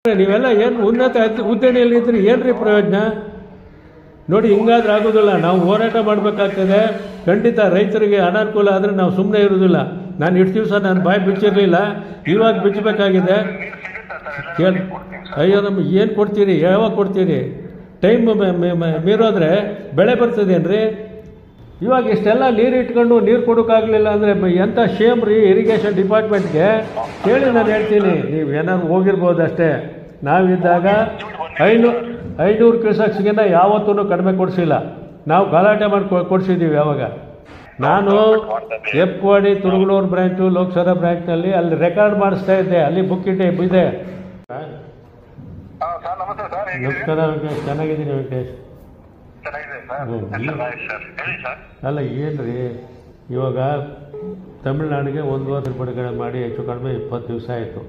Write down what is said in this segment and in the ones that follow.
ನೀವೆಲ್ಲ ಏನು ಉನ್ನತ ಅದ್- ಹುದ್ದೆಯಲ್ಲಿ ಇದ್ರಿ ಏನ್ರಿ ಪ್ರಯೋಜನ ನೋಡಿ ಹಿಂಗಾದ್ರೆ ಆಗೋದಿಲ್ಲ ನಾವು ಹೋರಾಟ ಮಾಡಬೇಕಾಗ್ತದೆ ಖಂಡಿತ ರೈತರಿಗೆ ಅನಾನುಕೂಲ ಆದರೆ ನಾವು ಸುಮ್ಮನೆ ಇರೋದಿಲ್ಲ ನಾನು ಇಷ್ಟು ದಿವಸ ನಾನು ಬಾಯಿ ಬಿಚ್ಚಿರಲಿಲ್ಲ ಇವಾಗ ಬಿಚ್ಚಬೇಕಾಗಿದೆ ಕೇಳಿ ಅಯ್ಯೋ ನಮ್ಗೆ ಏನು ಕೊಡ್ತೀರಿ ಯಾವಾಗ ಕೊಡ್ತೀರಿ ಟೈಮ್ ಮೀರೋದ್ರೆ ಬೆಳೆ ಬರ್ತದೇನ್ರಿ ಇವಾಗ ಇಷ್ಟೆಲ್ಲ ನೀರು ಇಟ್ಕೊಂಡು ನೀರು ಕೊಡೋಕ್ಕಾಗಲಿಲ್ಲ ಅಂದರೆ ಎಂಥ ಶೇಮ್ ರೀ ಇರಿಗೇಷನ್ ಡಿಪಾರ್ಟ್ಮೆಂಟ್ಗೆ ಕೇಳಿ ನಾನು ಹೇಳ್ತೀನಿ ನೀವು ಏನಾದ್ರು ಹೋಗಿರ್ಬೋದು ಅಷ್ಟೇ ನಾವಿದ್ದಾಗ ಐನೂರು ಐನೂರು ಕ್ಯೂಸಕ್ಸ್ಗಿಂತ ಯಾವತ್ತೂ ಕಡಿಮೆ ಕೊಡಿಸಿಲ್ಲ ನಾವು ಗಲಾಟೆ ಮಾಡಿ ಕೊ- ಕೊಡ್ಸಿದ್ದೀವಿ ಯಾವಾಗ ನಾನು ಎಪ್ವಾಡಿ ತುರುಗನೂರು ಬ್ರ್ಯಾಂಚು ಲೋಕಸಭಾ ಬ್ರ್ಯಾಂಚ್ನಲ್ಲಿ ಅಲ್ಲಿ ರೆಕಾರ್ಡ್ ಮಾಡಿಸ್ತಾ ಇದ್ದೆ ಅಲ್ಲಿ ಬುಕ್ ಇಟ್ಟೆ ಇದೆ ಹಾ ಸರ್ ನಮಸ್ತೆ ಸರ್ ಹೇಗಿದ್ದೀರಿ ನಮಸ್ಕಾರ ವೆಂಕಟೇಶ್ ಚೆನ್ನಾಗಿದ್ದೀನಿ ವೆಂಕಟೇಶ್ ಚೆನ್ನಾಗಿದೆ ಸರ್ ಹ್ಮ್. ಹೆಸರು ರಾಜೇಶ್ ಸರ್ ಹೇಳಿ ಸರ್ ಅಲ್ಲ ಏನು ರೀ ಇವಾಗ ತಮಿಳ್ನಾಡಿಗೆ ಒಂದೂವರೆ ಬಿಡುಗಡೆ ಮಾಡಿ ಹೆಚ್ಚು ಕಡಿಮೆ ಇಪ್ಪತ್ತು ದಿವಸ ಆಯಿತು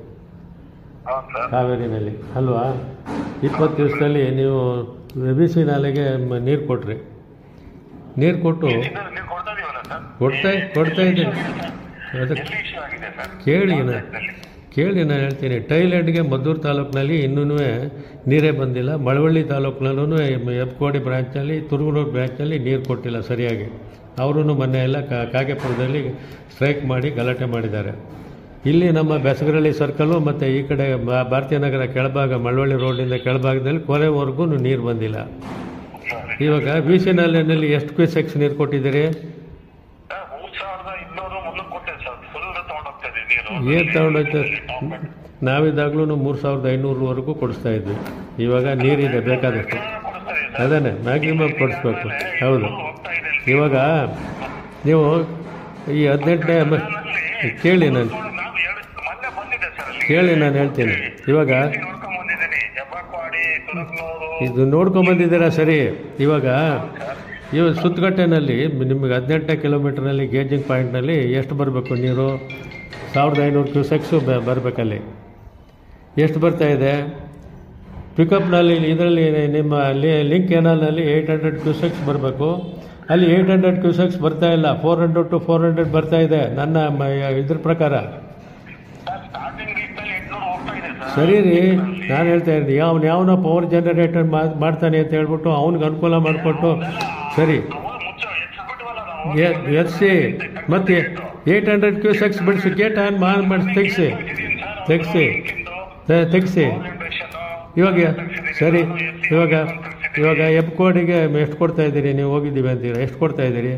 ಹೌದು ಸರ್ ಕಾವೇರಿನಲ್ಲಿ ಅಲ್ವಾ ಇಪ್ಪತ್ತು ದಿವಸದಲ್ಲಿ ನೀವು ಬಿ ಸಿ ನಾಲೆಗೆ ನೀರು ಕೊಟ್ರಿ ನೀರು ಕೊಟ್ಟು ಇದು ನೀವು ಕೊಡ್ತಾ ಇದೀವಲ್ಲ ಸರ್ ಕೊಡ್ತಾ ಕೊಡ್ತಾ ಇದ್ದೀನಿ ಅದಕ್ಕೆ ಎಲ್ಲಿ ಇಶ್ಯೂ ಆಗಿದೆ ಸರ್ ಕೇಳಿ ನಾ ಕೇಳಿ ನಾನು ಹೇಳ್ತೀನಿ ಟೈಲೆಂಡ್ಗೆ ಮದ್ದೂರು ತಾಲೂಕಿನಲ್ಲಿ ಇನ್ನೂ ನೀರೇ ಬಂದಿಲ್ಲ ಮಳವಳ್ಳಿ ತಾಲೂಕಿನಲ್ಲೂ ಎಬ್ಕೋಡಿ ಬ್ರಾಂಚ್ನಲ್ಲಿ ತುರುಗನೂರು ಬ್ರಾಂಚ್ನಲ್ಲಿ ನೀರು ಕೊಟ್ಟಿಲ್ಲ ಸರಿಯಾಗಿ ಅವರು ಮೊನ್ನೆ ಎಲ್ಲ ಕಾ ಕಾಗೆಪುರದಲ್ಲಿ ಸ್ಟ್ರೈಕ್ ಮಾಡಿ ಗಲಾಟೆ ಮಾಡಿದ್ದಾರೆ ಇಲ್ಲಿ ನಮ್ಮ ಬೆಸಗರಳ್ಳಿ ಸರ್ಕಲು ಮತ್ತು ಈ ಕಡೆ ಬಾ- ಭಾರತೀಯ ನಗರ ಕೆಳಭಾಗ ಮಳವಳ್ಳಿ ರೋಡಿಂದ ಕೆಳಭಾಗದಲ್ಲಿ ಕೊನೆವರೆಗೂ ನೀರು ಬಂದಿಲ್ಲ ಇವಾಗ ಬಿ ಸಿ ನಾಲೆನಲ್ಲಿ ಎಷ್ಟು ಕ್ಯೂಸೆಕ್ಸ್ ನೀರು ಕೊಟ್ಟಿದ್ದೀರಿ ಸರ್ ಮೂರ್ ಸಾವಿರದ ಇನ್ನೂರು ಮುನ್ನೂರು ಕೊಟ್ಟೆ ಸರ್ ಫುಲ್ ತಗೊಂಡೋಗ್ತಾ ಇದೆ ನೀರು ಏನು ತಗೊಂಡೋಯ್ತು ನಾವಿದ್ದಾಗಲೂ ಮೂರು ಸಾವಿರದ ಐನೂರವರೆಗೂ ಕೊಡಿಸ್ತಾ ಇದ್ವಿ ಇವಾಗ ನೀರಿದೆ ಬೇಕಾದಷ್ಟು ಕೊಡಿಸ್ತಾ ಇದೆ ಸರ್ ಅದನ್ನೇ ಮ್ಯಾಕ್ಸಿಮಮ್ ಕೊಡಿಸ್ಬೇಕು ಹೌದು ಹೋಗ್ತಾ ಇದೆ ಇವಾಗ ನೀವು ಈ ಹದಿನೆಂಟನೇ ಮ- ಕೇಳಿ ನಾನು ನಾವು ಎರಡು ಮೊನ್ನೆ ಬಂದಿದ್ದೆ ಸರ್ ಅಲ್ಲಿ ಕೇಳಿ ನಾನು ಹೇಳ್ತೀನಿ ಇವಾಗ ನೋಡ್ಕೊಂಡ್ ಬಂದಿದ್ದೀನಿ ಹೆಬ್ಬಾಕ್ವಾಡಿ ತುರುಕ್ನೂರು ಇದು ನೋಡ್ಕೊಂಬಂದಿದ್ದೀರಾ ಸರಿ ಇವಾಗ ಇವಾಗ ಸುತ್ತಗಟ್ಟೆನಲ್ಲಿ ನಿಮಗೆ ಹದಿನೆಂಟನೇ ಕಿಲೋಮೀಟ್ರ್ನಲ್ಲಿ ಗೇಜಿಂಗ್ ಪಾಯಿಂಟ್ನಲ್ಲಿ ಎಷ್ಟು ಬರಬೇಕು ನೀರು ಸಾವಿರದ ಐನೂರು ಕ್ಯೂಸೆಕ್ಸು ಬರಬೇಕಲ್ಲಿ ಎಷ್ಟು ಬರ್ತಾ ಇದೆ ಪಿಕಪ್ನಲ್ಲಿ ಇದರಲ್ಲಿ ನಿಮ್ಮ ಲಿಂಕ್ ಕೆನಾಲ್ನಲ್ಲಿ ಏಯ್ಟ್ ಹಂಡ್ರೆಡ್ ಕ್ಯೂಸೆಕ್ಸ್ ಬರಬೇಕು ಅಲ್ಲಿ ಏಯ್ಟ್ ಹಂಡ್ರೆಡ್ ಕ್ಯೂಸೆಕ್ಸ್ ಬರ್ತಾ ಇಲ್ಲ four hundred to four hundred ಬರ್ತಾ ಇದೆ ನನ್ನ ಮ- ಇದ್ರ ಪ್ರಕಾರ ಸರ್ ಸ್ಟಾರ್ಟಿಂಗ್ ರೀತಿಯಲ್ಲಿ ಎಂಟ್ನೂರು ಹೋಗ್ತಾ ಇದೆ ಸರ್ ಸರಿ ರೀ ನಾನು ಹೇಳ್ತಾ ಇದ್ದೀನಿ ಯಾವನು ಯಾವನೋ ಪವರ್ ಜನರೇಟರ್ ಮಾಡ್ತಾನೆ ಅಂತ ಹೇಳ್ಬಿಟ್ಟು ಅವ್ನಿಗೆ ಅನುಕೂಲ ಮಾಡಿಕೊಟ್ಟು ಸರಿ ನಾವು ಮುಚ್ಚ ಎಚ್ಚಿಬಿಟ್ವಲ್ಲ ನಾವು ಎರ್ಸಿ ಮತ್ತೆ ಏಯ್ಟ್ ಹಂಡ್ರೆಡ್ ಕ್ಯೂಸೆಕ್ಸ್ ಬಿಡಿಸಿ ಗೇಟ್ ಆನ್ ಮಾಡಿ ತೆಗಿಸಿ ತೆಗಿಸಿ ತೆಗಿಸಿ ಇವಾಗ ಸರಿ ಇವಾಗ ಇವಾಗ ಎಪ್ ಕೋಡಿಗೆ ಎಷ್ಟು ಕೊಡ್ತಾ ಇದ್ದೀರಿ ನೀವು ಹೋಗಿದ್ದೀವಿ ಅಂತೀರಾ ಎಷ್ಟು ಕೊಡ್ತಾ ಇದ್ದೀರಿ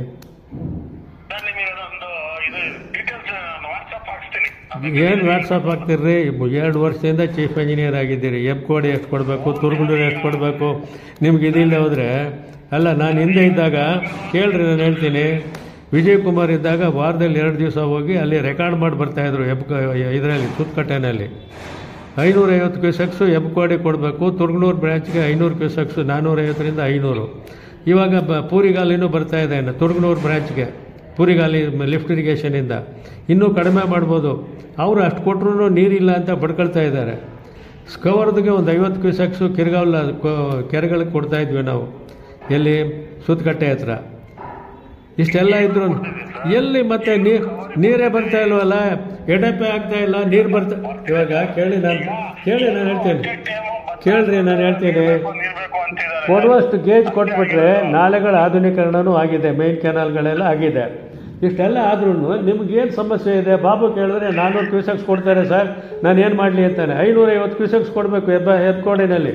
ಸರ್ ನಿಮಗೆ ಅದೊಂದು ಇದು ಡೀಟೇಲ್ಸ್ ವಾಟ್ಸಪ್ ಹಾಕ್ಸ್ತೀನಿ ಏನು ವಾಟ್ಸಪ್ ಹಾಕ್ತಿರ್ರಿ ಎರಡು ವರ್ಷದಿಂದ ಚೀಫ್ ಇಂಜಿನಿಯರ್ ಆಗಿದ್ದೀರಿ ಎಪ್ ಕೋಡಿ ಎಷ್ಟು ಕೊಡಬೇಕು ತುರ್ಗುಂಡೂರು ಎಷ್ಟು ಕೊಡಬೇಕು ನಿಮ್ಗೆ ಇದಿಲ್ಲ ಹೋದರೆ ಅಲ್ಲ ನಾನು ಹಿಂದೆ ಇದ್ದಾಗ ಕೇಳ್ರಿ ನಾನು ಹೇಳ್ತೀನಿ ವಿಜಯ್ ಕುಮಾರ್ ಇದ್ದಾಗ ವಾರದಲ್ಲಿ ಎರಡು ದಿವಸ ಹೋಗಿ ಅಲ್ಲಿ ರೆಕಾರ್ಡ್ ಮಾಡಿ ಬರ್ತಾಯಿದ್ರು ಎಬ್ ಇದರಲ್ಲಿ ಸುತ್ತಕಟ್ಟೆನಲ್ಲಿ ಐನೂರೈವತ್ತು ಕ್ಯೂಸೆಕ್ಸು ಎಬ್ಕೋಡಿ ಕೊಡಬೇಕು ತುರ್ಗನೂರು ಬ್ರಾಂಚ್ಗೆ ಐನೂರು ಕ್ಯೂಸೆಕ್ಸು ನಾನ್ನೂರೈವತ್ತರಿಂದ ಐನೂರು ಇವಾಗ ಬ ಪೂರಿಗಾಲಿನೂ ಬರ್ತಾ ಇದೆ ಇನ್ನು ತುರ್ಗನೂರು ಬ್ರಾಂಚ್ಗೆ ಪೂರಿಗಾಲಿ ಲಿಫ್ಟ್ ಇರಿಗೇಷನಿಂದ ಇನ್ನೂ ಕಡಿಮೆ ಮಾಡ್ಬೋದು ಅವರು ಅಷ್ಟು ಕೊಟ್ಟರು ನೀರಿಲ್ಲ ಅಂತ ಬಡ್ಕೊಳ್ತಾ ಇದ್ದಾರೆ ಸ್ಕವರ್ದ್ಗೆ ಒಂದು ಐವತ್ತು ಕ್ಯೂಸೆಕ್ಸು ಕಿರ್ಗಾವಲ್ಲ ಕೆರೆಗಳಿಗೆ ಕೊಡ್ತಾ ಇದ್ವಿ ನಾವು ಎಲ್ಲಿ ಸುತ್ತಕಟ್ಟೆ ಹತ್ರ ಇಷ್ಟೆಲ್ಲ ಇದ್ರು ಎಲ್ಲಿ ಮತ್ತೆ ನೀರು ನೀರೇ ಬರ್ತಾ ಇಲ್ವಲ್ಲ ಎಡೆಪೆ ಆಗ್ತಾ ಇಲ್ಲ ನೀರು ಬರ್ತಾ ಇವಾಗ ಕೇಳಿ ನಾನು ಕೇಳಿ ನಾನು ಹೇಳ್ತೇನೆ ಕೇಳ್ರಿ ನಾನು ಹೇಳ್ತೀನಿ ನೀರ್ಬೇಕು ಅಂತಿದ್ದಾರೆ ಕೊಡುವಷ್ಟು ಗೇಜ್ ಕೊಟ್ಬಿಟ್ರೆ ನಾಲೆಗಳ ಆಧುನೀಕರಣನೂ ಆಗಿದೆ ಮೇನ್ ಕೆನಾಲ್ಗಳೆಲ್ಲ ಆಗಿದೆ ಇಷ್ಟೆಲ್ಲ ಆದ್ರೂ ನಿಮ್ಗೇನು ಸಮಸ್ಯೆ ಇದೆ ಬಾಬು ಕೇಳಿದ್ರೆ ನಾನ್ನೂರು ಕ್ಯೂಸೆಕ್ಸ್ ಕೊಡ್ತಾರೆ ಸರ್ ನಾನು ಏನು ಮಾಡಲಿ ಅಂತಾನೆ ಐನೂರೈವತ್ತು ಕ್ಯೂಸೆಕ್ಸ್ ಕೊಡಬೇಕು ಎಬ್ಬ ಎತ್ಕೋಡಿನಲ್ಲಿ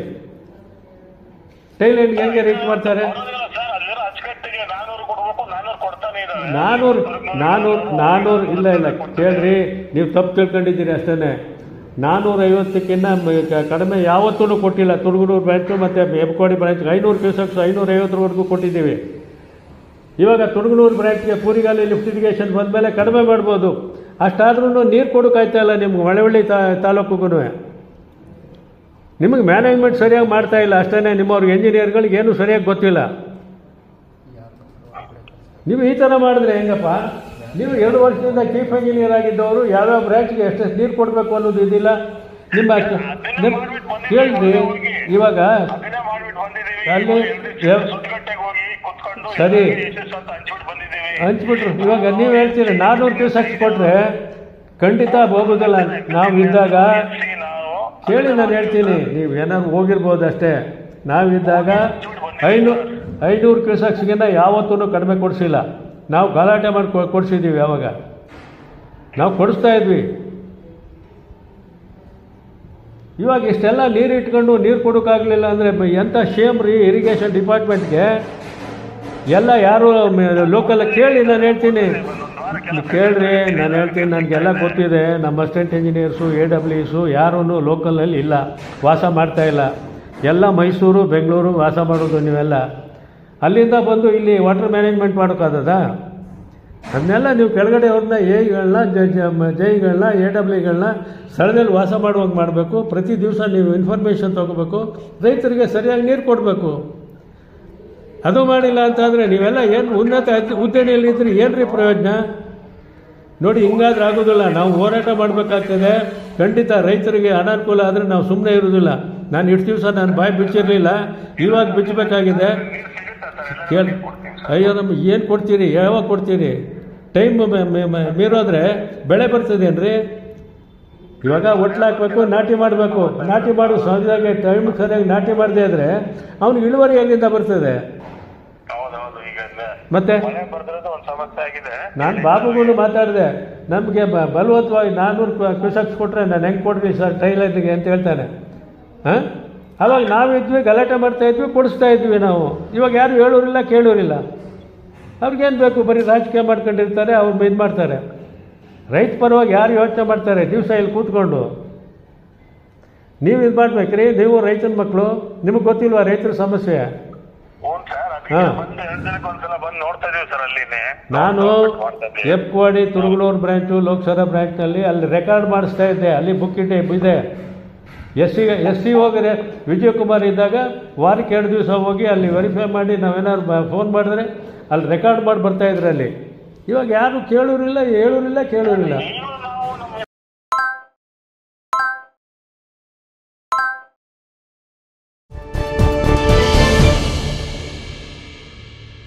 ಟೈಲೆಂಡ್ಗೆ ಹೆಂಗೆ ರೀಚ್ ಮಾಡ್ತಾರೆ ಬರೋದಿಲ್ಲ ಸರ್ ಅದೇನೋ ಅಚ್ಚುಕಟ್ಟಿಗೆ ನಾನೂರು ಕೊಡ್ಬೇಕು ನಾನೂರು ಕೊಡ್ತಾನೆ ಇದ್ದಾರೆ ನಾನೂರು ನಾನೂರು ನಾನೂರು ಇಲ್ಲ ಇಲ್ಲ ಕೇಳ್ರಿ ನೀವು ತಪ್ಪು ತಿಳ್ಕೊಂಡಿದ್ದೀರಿ ಅಷ್ಟೇ ನಾನ್ನೂರ ಐವತ್ತಕ್ಕಿಂತ ಮ- ಕ- ಕಡಿಮೆ ಯಾವತ್ತೂ ಕೊಟ್ಟಿಲ್ಲ ತುರುಗೂರು ಬ್ರಾಂಚು ಮತ್ತು ಎಬ್ಕೋಡಿ ಬ್ರಾಂಚ್ ಐನೂರು ಕ್ಯೂಸೆಕ್ಸ್ ಐನೂರ ಐವತ್ತರವರೆಗೂ ಕೊಟ್ಟಿದ್ದೀವಿ ಇವಾಗ ತುರುಗನೂರು ಬ್ರಾಂಚ್ಗೆ ಪೂರಿಗಾಲಿ ಲಿಫ್ಟ್ ಇರಿಗೇಷನ್ ಬಂದಮೇಲೆ ಕಡಿಮೆ ಮಾಡ್ಬೋದು ಅಷ್ಟಾದ್ರೂ ನೀರು ಕೊಡೋಕ್ಕಾಯ್ತಾ ಇಲ್ಲ ನಿಮ್ಗೆ ಮಳವಳ್ಳಿ ತಾ ತಾಲೂಕಿಗೂ ನಿಮಗೆ ಮ್ಯಾನೇಜ್ಮೆಂಟ್ ಸರಿಯಾಗಿ ಮಾಡ್ತಾ ಇಲ್ಲ ಅಷ್ಟೇ ನಿಮ್ಮವ್ರಿಗೆ ಎಂಜಿನಿಯರ್ಗಳಿಗೆ ಏನೂ ಸರಿಯಾಗಿ ಗೊತ್ತಿಲ್ಲ ನೀವು ಈ ಥರ ಮಾಡಿದ್ರೆ ಹೆಂಗಪ್ಪ ನೀವು ಎರಡು ವರ್ಷದಿಂದ ಚೀಫ್ ಇಂಜಿನಿಯರ್ ಆಗಿದ್ದವರು ಯಾವ್ಯಾವ ಬ್ರಾಂಚ್ಗೆ ಎಷ್ಟೆಷ್ಟು ನೀರು ಕೊಡಬೇಕು ಅನ್ನೋದು ಇದಿಲ್ಲ ನಿಮ್ಮ ಅಷ್ಟು ನಿಮ್ಮ ಕೇಳಿದ್ರಿ ಇವಾಗ ಅದನ್ನೇ ಮಾಡ್ಬಿಟ್ಟು ಬಂದಿದ್ದೀವಿ ಅಲ್ಲಿ ಯಾವ- ಸುತ್ತಗಟ್ಟೆಗೆ ಹೋಗಿ ಕುತ್ಕೊಂಡು ಸರಿ. ಎಷ್ಟು ಅಂತ ಹಂಚ್ಬಿಟ್ಟು ಬಂದಿದ್ದೀವಿ ಹಂಚ್ಬಿಟ್ರು ಇವಾಗ ನೀವು ಹೇಳ್ತೀರಿ ನಾನ್ನೂರು ಕ್ಯೂಸೆಕ್ಸ್ ಕೊಟ್ಟರೆ ಖಂಡಿತ ಹೋಗೋದಿಲ್ಲ ನಾವು ಇದ್ದಾಗ See, ನಾವು ಕೇಳಿ ನಾನು ಹೇಳ್ತೀನಿ ನೀವು ಏನಾದ್ರು ಹೋಗಿರ್ಬೋದು ಅಷ್ಟೇ ನಾವಿದ್ದಾಗ ಐನೂರು ಐನೂರು ಕ್ಯೂಸಕ್ಸ್ಗಿಂತ ಯಾವತ್ತೂ ಕಡಿಮೆ ಕೊಡಿಸಿಲ್ಲ ನಾವು ಗಲಾಟೆ ಮಾಡಿ ಕೊ- ಕೊಡಿಸಿದ್ದೀವಿ ಯಾವಾಗ ನಾವು ಕೊಡಿಸ್ತಾ ಇದ್ವಿ ಇವಾಗ ಇಷ್ಟೆಲ್ಲ ನೀರು ಇಟ್ಕೊಂಡು ನೀರು ಕೊಡೋಕ್ಕಾಗಲಿಲ್ಲ ಅಂದರೆ ಎಂಥ ಶೇಮ್ ರೀ ಇರಿಗೇಷನ್ ಡಿಪಾರ್ಟ್ಮೆಂಟ್ಗೆ ಎಲ್ಲ ಯಾರು ಲೋಕಲ್ ಕೇಳಿ ನಾನು ಹೇಳ್ತೀನಿ ನೀವು ಕೇಳ್ರಿ ನಾನು ಹೇಳ್ತೀನಿ ನನಗೆಲ್ಲ ಗೊತ್ತಿದೆ ನಮ್ಮ ಅಸಿಸ್ಟೆಂಟ್ ಇಂಜಿನಿಯರ್ಸು ಎ ಡಬ್ಲ್ಯೂಸು ಯಾರೂ ಲೋಕಲಲ್ಲಿ ಇಲ್ಲ ವಾಸ ಮಾಡ್ತಾ ಇಲ್ಲ ಎಲ್ಲ ಮೈಸೂರು ಬೆಂಗಳೂರು ವಾಸ ಮಾಡೋದು ನೀವೆಲ್ಲ ಅಲ್ಲಿಂದ ಬಂದು ಇಲ್ಲಿ ವಾಟರ್ ಮ್ಯಾನೇಜ್ಮೆಂಟ್ ಮಾಡೋಕ್ಕಾಗದ ಅದನ್ನೆಲ್ಲ ನೀವು ಕೆಳಗಡೆ ಅವ್ರನ್ನ ಎಗಳನ್ನ ಜೈಗಳನ್ನ ಎ ಡಬ್ಲ್ಯೂಗಳನ್ನ ಸ್ಥಳದಲ್ಲಿ ವಾಸ ಮಾಡುವಂಗೆ ಮಾಡಬೇಕು ಪ್ರತಿ ದಿವಸ ನೀವು ಇನ್ಫಾರ್ಮೇಷನ್ ತೊಗೋಬೇಕು ರೈತರಿಗೆ ಸರಿಯಾಗಿ ನೀರು ಕೊಡಬೇಕು ಅದು ಮಾಡಿಲ್ಲ ಅಂತಂದರೆ ನೀವೆಲ್ಲ ಏನು ಉನ್ನತ ಅದ್- ಹುದ್ದೆಯಲ್ಲಿ ಇದ್ರೆ ಏನ್ರಿ ಪ್ರಯೋಜನ ನೋಡಿ ಹಿಂಗಾದ್ರೆ ಆಗೋದಿಲ್ಲ ನಾವು ಹೋರಾಟ ಮಾಡಬೇಕಾಗ್ತದೆ ಖಂಡಿತ ರೈತರಿಗೆ ಅನಾನುಕೂಲ ಆದರೆ ನಾವು ಸುಮ್ಮನೆ ಇರೋದಿಲ್ಲ ನಾನು ಇಷ್ಟು ದಿವಸ ನಾನು ಬಾಯಿ ಬಿಚ್ಚಿರಲಿಲ್ಲ ಇವಾಗ ಬಿಚ್ಚಬೇಕಾಗಿದೆ ನೀರು ಸಿಗುತ್ತಾ ಸರ್ ಎಲ್ಲ ಕೇಳಿ ಅಯ್ಯೋ ನಮ್ಗೆ ಏನು ಕೊಡ್ತೀರಿ ಯಾವಾಗ ಕೊಡ್ತೀರಿ ಟೈಮ್ ಮೀರೋದ್ರೆ ಬೆಳೆ ಬರ್ತದೇನ್ರಿ ಇವಾಗ ಒಟ್ಲು ಹಾಕ್ಬೇಕು ನಾಟಿ ಮಾಡಬೇಕು ನಾಟಿ ಮಾಡೋ ಸಹಜವಾಗಿ ಟೈಮ್ ಸರಿಯಾಗಿ ನಾಟಿ ಮಾಡದೇ ಇದ್ರೆ ಅವ್ನಿಗೆ ಇಳುವರಿ ಎಲ್ಲಿಂದ ಬರ್ತದೆ ಹೌದೌದು ಈಗ ನ- ಮತ್ತೆ ಮಳೆ ಬರ್ದಿರೋದು ಒಂದು ಸಮಸ್ಯೆ ಆಗಿದೆ ನಾನು ಬಾಬುಗೂ ಮಾತಾಡಿದೆ ನಮಗೆ ಬ ಬಲವತ್ತವಾಗಿ ನಾನ್ನೂರು ಕ್ಯೂಸಕ್ಸ್ ಕೊಟ್ಟರೆ ನಾನು ಹೆಂಗೆ ಕೊಡ್ರಿ ಸರ್ ಟೈಲರ್ಗೆ ಅಂತ ಹೇಳ್ತಾನೆ ಹಾಂ ಅವಾಗ ನಾವಿದ್ವಿ ಗಲಾಟೆ ಮಾಡ್ತಾ ಇದ್ವಿ ಕೊಡಿಸ್ತಾ ಇದ್ವಿ ನಾವು ಇವಾಗ ಯಾರು ಹೇಳೋರಿಲ್ಲ ಕೇಳೋರಿಲ್ಲ ಅವ್ರಿಗೇನು ಬೇಕು ಬರೀ ರಾಜಕೀಯ ಮಾಡ್ಕೊಂಡಿರ್ತಾರೆ ಅವ್ರು ಇದು ಮಾಡ್ತಾರೆ ರೈತ ಪರವಾಗಿ ಯಾರು ಯೋಚನೆ ಮಾಡ್ತಾರೆ ದಿವಸ ಇಲ್ಲಿ ಕೂತ್ಕೊಂಡು ನೀವು ಇದು ಮಾಡ್ಬೇಕ್ರಿ ನೀವು ರೈತನ ಮಕ್ಕಳು ನಿಮಗೆ ಗೊತ್ತಿಲ್ವಾ ರೈತರ ಸಮಸ್ಯೆ ಹ್ಞೂ ಸರ್ ಅದಕ್ಕೆ ಹಾ. ಬಂದು ಎರಡು ದಿನಕ್ಕೆ ಒಂದ್ಸಲ ಬಂದು ನೋಡ್ತಾ ಇದೀವಿ ಸರ್ ಅಲ್ಲಿನೇ ನಾನು ಮಾಡ್ತಾ ಇದ್ದೀವಿ. ಎಪ್ಕೋಡಿ ತುರುಗಳೂರು ಬ್ರ್ಯಾಂಚು ಲೋಕಸಭಾ ಬ್ರ್ಯಾಂಚ್ನಲ್ಲಿ ಅಲ್ಲಿ ರೆಕಾರ್ಡ್ ಮಾಡಿಸ್ತಾ ಇದ್ದೆ ಅಲ್ಲಿ ಬುಕ್ ಇಟ್ಟೆ ಇದೆ ಎಸ್ ಸಿ ಎಸ್ ಸಿ ಹೋಗಿದ್ರೆ ವಿಜಯಕುಮಾರ್ ಇದ್ದಾಗ ವಾರಕ್ಕೆ ಎರಡು ದಿವಸ ಹೋಗಿ ಅಲ್ಲಿ ವೆರಿಫೈ ಮಾಡಿ ನಾವೇನಾದ್ರು ಫೋನ್ ಮಾಡಿದ್ರೆ ಅಲ್ಲಿ ರೆಕಾರ್ಡ್ ಮಾಡಿ ಬರ್ತಾ ಇದ್ರು ಅಲ್ಲಿ ಇವಾಗ ಯಾರು ಕೇಳೋರಿಲ್ಲ ಹೇಳೋರಿಲ್ಲ ಕೇಳೋರಿಲ್ಲ ನೀರು